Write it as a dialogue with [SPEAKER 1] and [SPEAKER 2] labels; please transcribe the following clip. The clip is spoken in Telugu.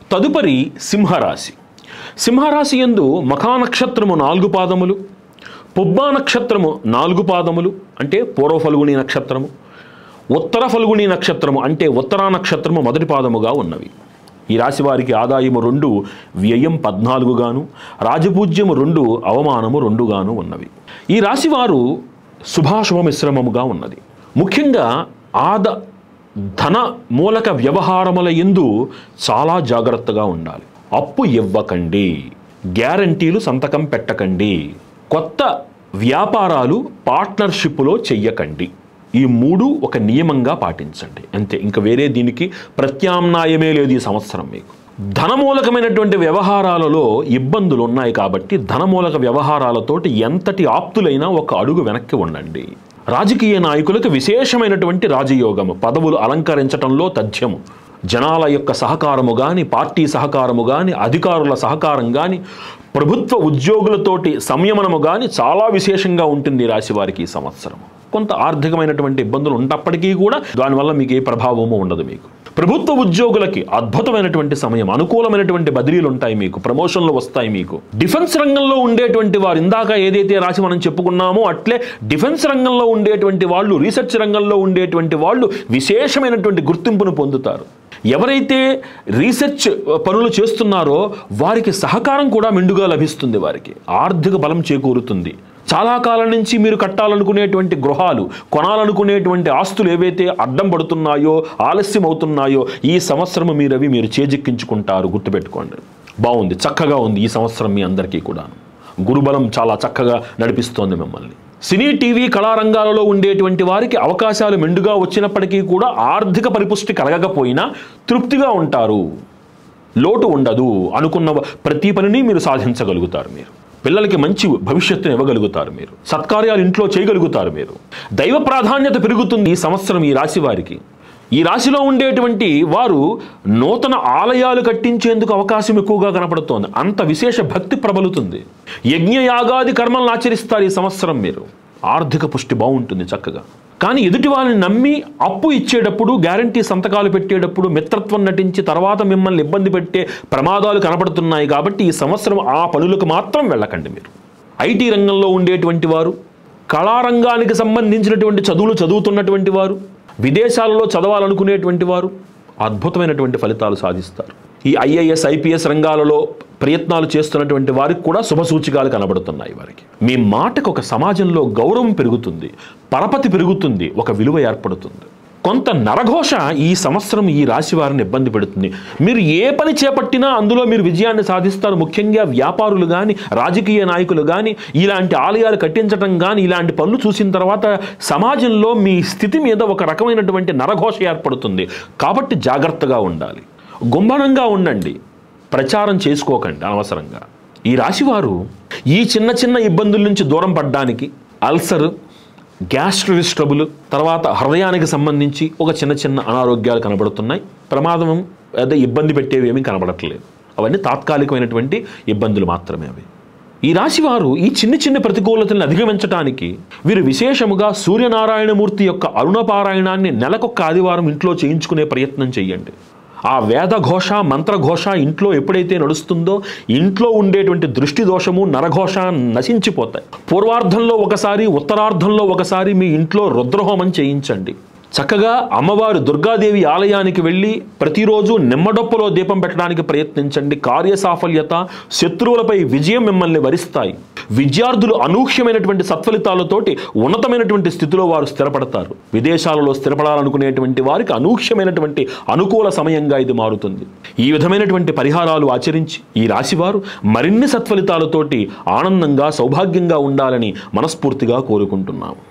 [SPEAKER 1] తదుపరి సింహరాశి సింహరాశి ఎందు మఖా నక్షత్రము నాలుగు పాదములు పుబ్బా నక్షత్రము నాలుగు పాదములు అంటే పూర్వ ఫల్గుని నక్షత్రము ఉత్తర ఫల్గుని నక్షత్రము అంటే ఉత్తరా నక్షత్రము మొదటి పాదముగా ఉన్నవి ఈ రాశి వారికి ఆదాయము రెండు వ్యయం పద్నాలుగుగాను రాజపూజ్యము రెండు అవమానము రెండుగాను ఉన్నవి ఈ రాశి వారు శుభాశుభ మిశ్రమముగా ఉన్నది ముఖ్యంగా ఆద ధన మూలక వ్యవహారముల ఎందు చాలా జాగ్రత్తగా ఉండాలి అప్పు ఇవ్వకండి గ్యారంటీలు సంతకం పెట్టకండి కొత్త వ్యాపారాలు పార్ట్నర్షిప్లో చెయ్యకండి ఈ మూడు ఒక నియమంగా పాటించండి అంతే ఇంకా వేరే దీనికి ప్రత్యామ్నాయమే లేదు ఈ సంవత్సరం మీకు ధనమూలకమైనటువంటి వ్యవహారాలలో ఇబ్బందులు ఉన్నాయి కాబట్టి ధనమూలక వ్యవహారాలతోటి ఎంతటి ఆప్తులైనా ఒక అడుగు వెనక్కి ఉండండి రాజకీయ నాయకులకు విశేషమైనటువంటి రాజయోగము పదవులు అలంకరించటంలో తథ్యము జనాల యొక్క సహకారము కానీ పార్టీ సహకారము కానీ అధికారుల సహకారం కానీ ప్రభుత్వ ఉద్యోగులతోటి సంయమనము కానీ చాలా విశేషంగా ఉంటుంది ఈ రాశి వారికి ఈ సంవత్సరం కొంత ఆర్థికమైనటువంటి ఇబ్బందులు ఉన్నప్పటికీ కూడా దానివల్ల మీకు ఏ ప్రభావము ఉండదు మీకు ప్రభుత్వ ఉద్యోగులకి అద్భుతమైనటువంటి సమయం అనుకూలమైనటువంటి బదిలీలు ఉంటాయి మీకు ప్రమోషన్లు వస్తాయి మీకు డిఫెన్స్ రంగంలో ఉండేటువంటి వారు ఇందాక ఏదైతే రాసి మనం చెప్పుకున్నామో అట్లే డిఫెన్స్ రంగంలో ఉండేటువంటి వాళ్ళు రీసెర్చ్ రంగంలో ఉండేటువంటి వాళ్ళు విశేషమైనటువంటి గుర్తింపును పొందుతారు ఎవరైతే రీసెర్చ్ పనులు చేస్తున్నారో వారికి సహకారం కూడా మెండుగా లభిస్తుంది వారికి ఆర్థిక బలం చేకూరుతుంది చాలా కాలం నుంచి మీరు కట్టాలనుకునేటువంటి గృహాలు కొనాలనుకునేటువంటి ఆస్తులు ఏవైతే అడ్డం పడుతున్నాయో ఆలస్యం అవుతున్నాయో ఈ సంవత్సరం మీరు అవి మీరు చేజిక్కించుకుంటారు గుర్తుపెట్టుకోండి బాగుంది చక్కగా ఉంది ఈ సంవత్సరం మీ అందరికీ కూడా గురుబలం చాలా చక్కగా నడిపిస్తోంది మిమ్మల్ని సినీ టీవీ కళారంగాలలో ఉండేటువంటి వారికి అవకాశాలు మెండుగా వచ్చినప్పటికీ కూడా ఆర్థిక పరిపుష్టి కలగకపోయినా తృప్తిగా ఉంటారు లోటు ఉండదు అనుకున్న ప్రతి పనిని మీరు సాధించగలుగుతారు మీరు పిల్లలకి మంచి భవిష్యత్తును ఇవ్వగలుగుతారు మీరు సత్కార్యాలు ఇంట్లో చేయగలుగుతారు మీరు దైవ ప్రాధాన్యత పెరుగుతుంది ఈ సంవత్సరం ఈ రాశి వారికి ఈ రాశిలో ఉండేటువంటి వారు నూతన ఆలయాలు కట్టించేందుకు అవకాశం ఎక్కువగా కనపడుతోంది అంత విశేష భక్తి ప్రబలుతుంది యజ్ఞయాగాది కర్మలను ఆచరిస్తారు ఈ సంవత్సరం మీరు ఆర్థిక పుష్టి బాగుంటుంది చక్కగా కానీ ఎదుటి వాళ్ళని నమ్మి అప్పు ఇచ్చేటప్పుడు గ్యారంటీ సంతకాలు పెట్టేటప్పుడు మిత్రత్వం నటించి తర్వాత మిమ్మల్ని ఇబ్బంది పెట్టే ప్రమాదాలు కనపడుతున్నాయి కాబట్టి ఈ సంవత్సరం ఆ పనులకు మాత్రం వెళ్ళకండి మీరు ఐటీ రంగంలో ఉండేటువంటి వారు కళారంగానికి సంబంధించినటువంటి చదువులు చదువుతున్నటువంటి వారు విదేశాలలో చదవాలనుకునేటువంటి వారు అద్భుతమైనటువంటి ఫలితాలు సాధిస్తారు ఈ ఐఏఎస్ ఐపీఎస్ రంగాలలో ప్రయత్నాలు చేస్తున్నటువంటి వారికి కూడా శుభసూచికాలు కనబడుతున్నాయి వారికి మీ మాటకు ఒక సమాజంలో గౌరవం పెరుగుతుంది పరపతి పెరుగుతుంది ఒక విలువ ఏర్పడుతుంది కొంత నరఘోష ఈ సంవత్సరం ఈ రాశి వారిని ఇబ్బంది పెడుతుంది మీరు ఏ పని చేపట్టినా అందులో మీరు విజయాన్ని సాధిస్తారు ముఖ్యంగా వ్యాపారులు కానీ రాజకీయ నాయకులు కానీ ఇలాంటి ఆలయాలు కట్టించడం కానీ ఇలాంటి పనులు చూసిన తర్వాత సమాజంలో మీ స్థితి మీద ఒక రకమైనటువంటి నరఘోష ఏర్పడుతుంది కాబట్టి జాగ్రత్తగా ఉండాలి గుంభనంగా ఉండండి ప్రచారం చేసుకోకండి అనవసరంగా ఈ రాశివారు ఈ చిన్న చిన్న ఇబ్బందుల నుంచి దూరం పడ్డానికి అల్సర్ గ్యాస్ట్రిస్ ట్రబుల్ తర్వాత హృదయానికి సంబంధించి ఒక చిన్న చిన్న అనారోగ్యాలు కనబడుతున్నాయి ప్రమాదం అదే ఇబ్బంది పెట్టేవి ఏమీ కనబడట్లేదు అవన్నీ తాత్కాలికమైనటువంటి ఇబ్బందులు మాత్రమే అవి ఈ రాశి వారు ఈ చిన్న చిన్న ప్రతికూలతలను అధిగమించడానికి వీరు విశేషముగా సూర్యనారాయణమూర్తి యొక్క అరుణపారాయణాన్ని నెలకొక్క ఆదివారం ఇంట్లో చేయించుకునే ప్రయత్నం చేయండి ఆ వేద ఘోష మంత్రఘోష ఇంట్లో ఎప్పుడైతే నడుస్తుందో ఇంట్లో ఉండేటువంటి దృష్టి దోషము నరఘోష నశించిపోతాయి పూర్వార్ధంలో ఒకసారి ఉత్తరార్ధంలో ఒకసారి మీ ఇంట్లో రుద్రహోమం చేయించండి చక్కగా అమ్మవారు దుర్గాదేవి ఆలయానికి వెళ్ళి ప్రతిరోజు నిమ్మడొప్పలో దీపం పెట్టడానికి ప్రయత్నించండి కార్యసాఫల్యత శత్రువులపై విజయం మిమ్మల్ని వరిస్తాయి విద్యార్థులు అనూహ్యమైనటువంటి సత్ఫలితాలతోటి ఉన్నతమైనటువంటి స్థితిలో వారు స్థిరపడతారు విదేశాలలో స్థిరపడాలనుకునేటువంటి వారికి అనూహ్యమైనటువంటి అనుకూల సమయంగా ఇది మారుతుంది ఈ విధమైనటువంటి పరిహారాలు ఆచరించి ఈ రాశివారు మరిన్ని సత్ఫలితాలతోటి ఆనందంగా సౌభాగ్యంగా ఉండాలని మనస్ఫూర్తిగా కోరుకుంటున్నాము